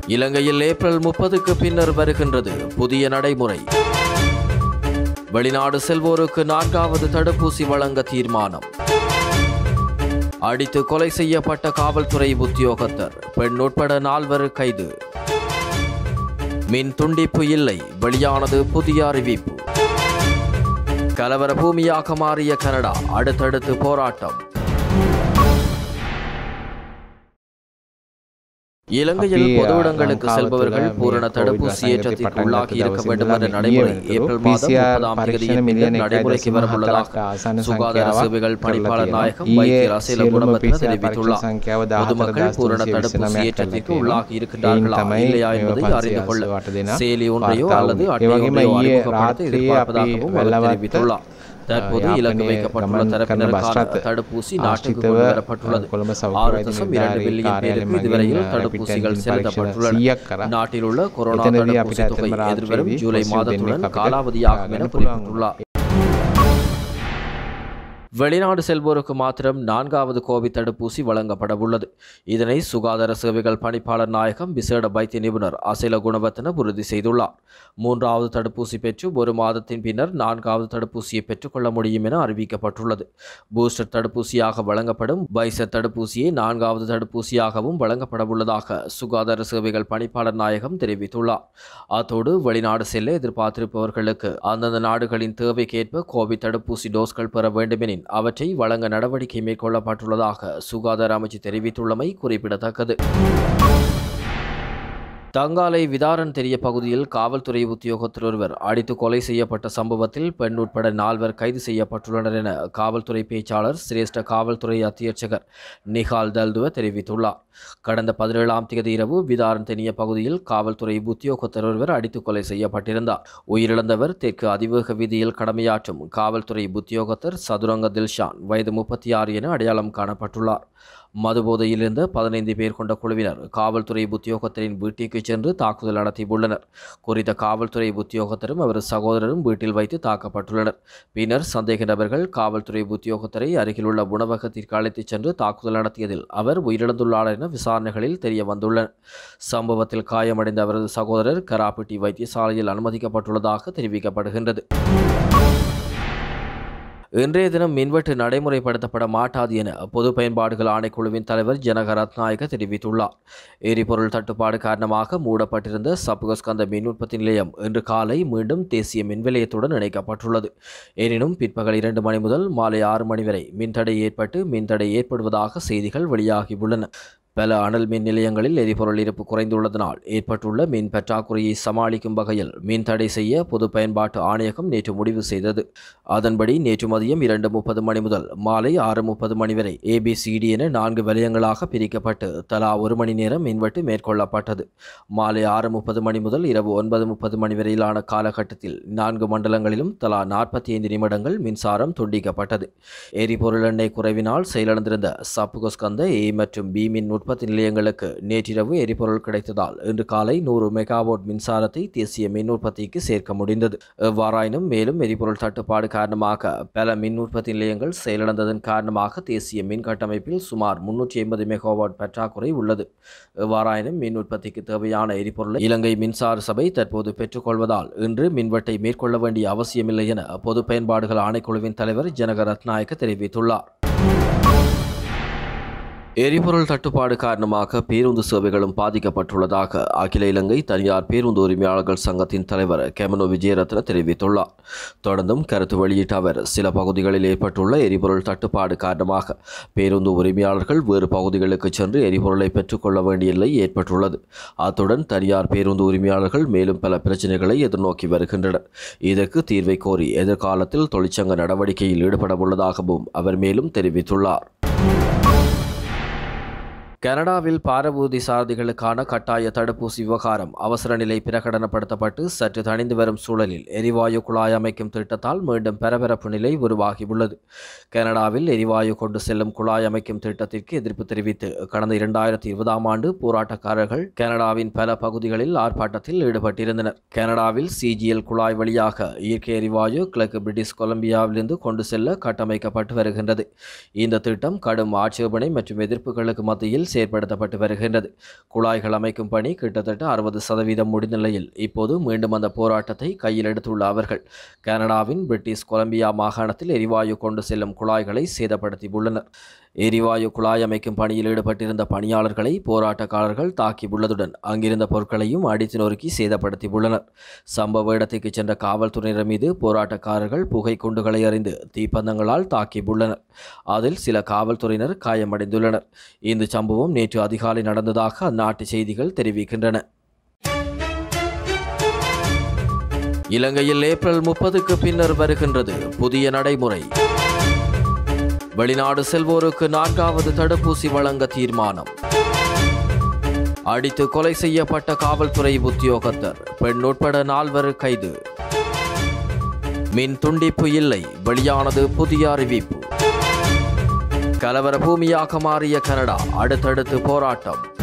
இலங்கையில் ஏப்ரல் முப்பதுக்கு பின்னர் வருகின்றது புதிய நடைமுறை வெளிநாடு செல்வோருக்கு நான்காவது தடுப்பூசி வழங்க தீர்மானம் அடித்து கொலை செய்யப்பட்ட காவல்துறை உத்தியோகத்தர் பெண் உட்பட நால்வர் கைது மின் துண்டிப்பு இல்லை வெளியானது புதிய அறிவிப்பு கலவர பூமியாக மாறிய கனடா அடுத்தடுத்து போராட்டம் இலங்கையில் அப்பி, பொது இடங்களுக்கு நம் செல்பவர்கள் காவல்துறை பூரண கோவிட் தடுப்பூசி ரசாயனத்தை ஏற்றத்திற்கு பட்டணத்தில் உள்ளாகி இருக்க தவறு வேண்டும் என்ற செய்துள்ள நடைமுறை நியமனம் ஏப்ரல் மாதம் PCR முப்பதாம் පරීක්ෂණ தேதியின் பின்னர் මිලියන நடைமுறைக்கு 1.74 வரவுள்ளதாக ආසන சுகாதார සංඛ්‍යාවක් சேவைகள் කරලා பணிப்பாளர் තියෙනවා. நாயகம் ඊයේ வைத்திய ரசேல සියලුම குணவர்த்தன PCR தெரிவித்துள்ளார் පරීක්ෂණ සංඛ්‍යාව பொதுமக்கள் பூரண 14,329 தடுப்பூசி ක් ஏற்றத்திற்கு කරලා உள்ளாகி තියෙනවා. இருக்கின்றார்களா එයින් තමයි இல்லையா මේවා என்பதை පන්සිය அறிந்து கொள்ள අසූ අට දෙනා செயலி ஒன்றையோ වාර්තා அல்லது වුණේ. அட்டை ඒ වගේම ஒன்றையோ ඊයේ அறிமுகப்படுத்த රාත්‍රියේ எதிர்பார்ப்பதாகவும் අපි அவர் වෙලවත් தெரிவித்துள்ளார் தற்போது යාපනයේ இலக்கு வைக்கப்பட்டுள்ள ගමන් කරන தரப்பினருக்கான බස් රථ தடுப்பூசி நாட்டுக்கு ආශ්‍රිතව கொண்டு வரப்பட்டுள்ளது කොළඹ සෞඛ්‍ය ஆறு වෛද්‍ය தசம் இரண்டு නිලධාරී பில்லியன் කාර්යාලය பேருக்கு මගින් இதுவரையில் rapid தடுப்பூசிகள் antigen செலுத்தப்பட்டுள்ளன පරීක්ෂණ 100ක් කරා. நாட்டில் உள்ள கொரோனா එතනදී අපිට தடுப்பூசி தொகை ඇත්තටම எதிர்வரும் රාත්‍රියේදී ஜூலை පොසිටිව් மாதத்துடன் දෙන්නෙක් අපිට காலாவதியாகும் என ගන්න පුළුවන් குறிப்பிட்டுள்ளார் வெளிநாடு செல்வோருக்கு மாத்திரம் நான்காவது கோவிட் தடுப்பூசி வழங்கப்பட உள்ளது இதனை சுகாதார சேவைகள் பணிப்பாளர் நாயகம் விசேட வைத்திய நிபுணர் அசைல குணவர்த்தன உறுதி செய்துள்ளார் மூன்றாவது தடுப்பூசி பெற்று ஒரு மாதத்தின் பின்னர் நான்காவது தடுப்பூசியை பெற்றுக்கொள்ள முடியும் என அறிவிக்கப்பட்டுள்ளது பூஸ்டர் தடுப்பூசியாக வழங்கப்படும் பைசர் தடுப்பூசியை நான்காவது தடுப்பூசியாகவும் வழங்கப்பட உள்ளதாக சுகாதார சேவைகள் பணிப்பாளர் நாயகம் தெரிவித்துள்ளார் அத்தோடு வெளிநாடு செல்ல எதிர்பார்த்திருப்பவர்களுக்கு அந்தந்த நாடுகளின் தேவைக்கேற்ப கோவிட் தடுப்பூசி டோஸ்கள் பெற வேண்டுமெனின் அவற்றை வழங்க நடவடிக்கை மேற்கொள்ளப்பட்டுள்ளதாக சுகாதார அமைச்சு தெரிவித்துள்ளமை குறிப்பிடத்தக்கது தங்காலை விதாரன் தெரிய பகுதியில் காவல்துறை உத்தியோகத்தர் ஒருவர் அடித்து கொலை செய்யப்பட்ட சம்பவத்தில் பெண் உட்பட நால்வர் கைது செய்யப்பட்டுள்ளனர் என காவல்துறை பேச்சாளர் சிரேஷ்ட காவல்துறை அத்தியட்சகர் நிகால் தல்துவ தெரிவித்துள்ளார் கடந்த பதினேழாம் தேதி இரவு விதாரன் தெனிய பகுதியில் காவல்துறை உத்தியோகத்தர் ஒருவர் அடித்து கொலை செய்யப்பட்டிருந்தார் உயிரிழந்தவர் தெற்கு அதிவேக வீதியில் கடமையாற்றும் காவல்துறை உத்தியோகத்தர் சதுரங்க தில்ஷான் வயது முப்பத்தி ஆறு என அடையாளம் காணப்பட்டுள்ளார் மதுபோதையில் இருந்த பதினைந்து பேர் கொண்ட குழுவினர் காவல்துறை உத்தியோகத்தரின் வீட்டிற்கு சென்று தாக்குதல் நடத்தியுள்ளனர் குறித்த காவல்துறை உத்தியோகத்தரும் அவரது சகோதரரும் வீட்டில் வைத்து தாக்கப்பட்டுள்ளனர் பின்னர் சந்தேக நபர்கள் காவல்துறை உத்தியோகத்தரை அருகிலுள்ள உணவகத்திற்கு அழைத்துச் சென்று தாக்குதல் நடத்தியதில் அவர் உயிரிழந்துள்ளார் என விசாரணைகளில் தெரிய வந்துள்ளன சம்பவத்தில் காயமடைந்த அவரது சகோதரர் கராப்பட்டி வைத்தியசாலையில் அனுமதிக்கப்பட்டுள்ளதாக தெரிவிக்கப்படுகின்றது இன்றைய தினம் மின்வெட்டு நடைமுறைப்படுத்தப்பட மாட்டாது என பொது பயன்பாடுகள் ஆணைக்குழுவின் தலைவர் ஜனக ரத்நாயக தெரிவித்துள்ளார் எரிபொருள் தட்டுப்பாடு காரணமாக மூடப்பட்டிருந்த சப்புகஸ்கந்த மின் உற்பத்தி நிலையம் இன்று காலை மீண்டும் தேசிய மின் நிலையத்துடன் இணைக்கப்பட்டுள்ளது எனினும் பிற்பகல் இரண்டு மணி முதல் மாலை ஆறு மணி வரை மின்தடை ஏற்பட்டு மின்தடை ஏற்படுவதாக செய்திகள் வெளியாகியுள்ளன பல அனல் மின் நிலையங்களில் எரிபொருள் இருப்பு குறைந்துள்ளதனால் ஏற்பட்டுள்ள மின் பற்றாக்குறையை சமாளிக்கும் வகையில் மின் தடை செய்ய பொது பயன்பாட்டு ஆணையகம் நேற்று முடிவு செய்தது அதன்படி நேற்று மதியம் இரண்டு முப்பது மணி முதல் மாலை ஆறு முப்பது மணி வரை ஏபிசிடி என நான்கு வலயங்களாக பிரிக்கப்பட்டு தலா ஒரு மணி நேரம் மின்வெட்டு மேற்கொள்ளப்பட்டது மாலை ஆறு முப்பது மணி முதல் இரவு ஒன்பது முப்பது மணி வரையிலான காலகட்டத்தில் நான்கு மண்டலங்களிலும் தலா நாற்பத்தி ஐந்து நிமிடங்கள் மின்சாரம் துண்டிக்கப்பட்டது எரிபொருள் எண்ணெய் குறைவினால் செயலிழந்திருந்த சப்புகஸ்கந்த ஏ மற்றும் பி மின் உற்பத்தி நிலையங்களுக்கு நேற்றிரவு எரிபொருள் கிடைத்ததால் இன்று காலை நூறு மெகாவாட் மின்சாரத்தை தேசிய மின் உற்பத்திக்கு சேர்க்க முடிந்தது எவ்வாறாயினும் மேலும் எரிபொருள் தட்டுப்பாடு காரணமாக பல மின் உற்பத்தி நிலையங்கள் செயலிழந்ததன் காரணமாக தேசிய மின் கட்டமைப்பில் சுமார் முன்னூற்றி ஐம்பது மெகாவாட் பற்றாக்குறை உள்ளது எவ்வாறாயினும் மின் உற்பத்திக்கு தேவையான எரிபொருளை இலங்கை மின்சார சபை தற்போது பெற்றுக்கொள்வதால் இன்று மின்வெட்டை மேற்கொள்ள வேண்டிய அவசியமில்லை என பொது பயன்பாடுகள் ஆணைக்குழுவின் தலைவர் ஜனக ரத்நாயக்க தெரிவித்துள்ளார் எரிபொருள் தட்டுப்பாடு காரணமாக பேருந்து சேவைகளும் பாதிக்கப்பட்டுள்ளதாக அகில இலங்கை தனியார் பேருந்து உரிமையாளர்கள் சங்கத்தின் தலைவர் கெமனோ விஜயரத்ன தெரிவித்துள்ளார் தொடர்ந்தும் கருத்து வெளியிட்ட அவர் சில பகுதிகளில் ஏற்பட்டுள்ள எரிபொருள் தட்டுப்பாடு காரணமாக பேருந்து உரிமையாளர்கள் வேறு பகுதிகளுக்கு சென்று எரிபொருளை பெற்றுக்கொள்ள வேண்டிய நிலை ஏற்பட்டுள்ளது அத்துடன் தனியார் பேருந்து உரிமையாளர்கள் மேலும் பல பிரச்சனைகளை எதிர்நோக்கி வருகின்றனர் இதற்கு தீர்வை கோரி எதிர்காலத்தில் தொழிற்சங்க நடவடிக்கையில் ஈடுபட உள்ளதாகவும் அவர் மேலும் தெரிவித்துள்ளார் கனடாவில் பாரபூதி சாரதிகளுக்கான கட்டாய தடுப்பூசி விவகாரம் அவசர நிலை பிரகடனப்படுத்தப்பட்டு சற்று தணிந்து வரும் சூழலில் எரிவாயு குழாய் அமைக்கும் திட்டத்தால் மீண்டும் பரபரப்பு நிலை உருவாகியுள்ளது கனடாவில் எரிவாயு கொண்டு செல்லும் குழாய் அமைக்கும் திட்டத்திற்கு எதிர்ப்பு தெரிவித்து கடந்த இரண்டாயிரத்தி இருபதாம் ஆண்டு போராட்டக்காரர்கள் கனடாவின் பல பகுதிகளில் ஆர்ப்பாட்டத்தில் ஈடுபட்டிருந்தனர் கனடாவில் சிஜிஎல் குழாய் வழியாக இயற்கை எரிவாயு கிழக்கு பிரிட்டிஷ் கொலம்பியாவிலிருந்து கொண்டு செல்ல கட்டமைக்கப்பட்டு வருகின்றது இந்த திட்டம் கடும் ஆட்சேபனை மற்றும் எதிர்ப்புகளுக்கு மத்தியில் முறையில் செயற்படுத்தப்பட்டு வருகின்றது குழாய்கள் அமைக்கும் பணி கிட்டத்தட்ட அறுபது சதவீதம் முடிந்த நிலையில் இப்போது மீண்டும் அந்த போராட்டத்தை கையில் எடுத்துள்ள அவர்கள் கனடாவின் பிரிட்டிஷ் கொலம்பியா மாகாணத்தில் எரிவாயு கொண்டு செல்லும் குழாய்களை சேதப்படுத்தியுள்ளனர் எரிவாயு குழாய் அமைக்கும் பணியில் ஈடுபட்டிருந்த பணியாளர்களை போராட்டக்காரர்கள் தாக்கியுள்ளதுடன் அங்கிருந்த பொருட்களையும் அடித்து நொறுக்கி சேதப்படுத்தியுள்ளனர் சம்பவ இடத்துக்கு சென்ற காவல்துறையினர் மீது போராட்டக்காரர்கள் புகை குண்டுகளை அறிந்து தீப்பந்தங்களால் தாக்கியுள்ளனர் அதில் சில காவல்துறையினர் காயமடைந்துள்ளனர் இந்த சம்பவம் நேற்று அதிகாலை நடந்ததாக அந்நாட்டு செய்திகள் தெரிவிக்கின்றன இலங்கையில் ஏப்ரல் முப்பதுக்கு பின்னர் வருகின்றது புதிய நடைமுறை வெளிநாடு செல்வோருக்கு நான்காவது தடுப்பூசி வழங்க தீர்மானம் அடித்து கொலை செய்யப்பட்ட காவல்துறை உத்தியோகத்தர் பெண் உட்பட நால்வர் கைது மின் துண்டிப்பு இல்லை வெளியானது புதிய அறிவிப்பு கலவர பூமியாக மாறிய கனடா அடுத்தடுத்து போராட்டம்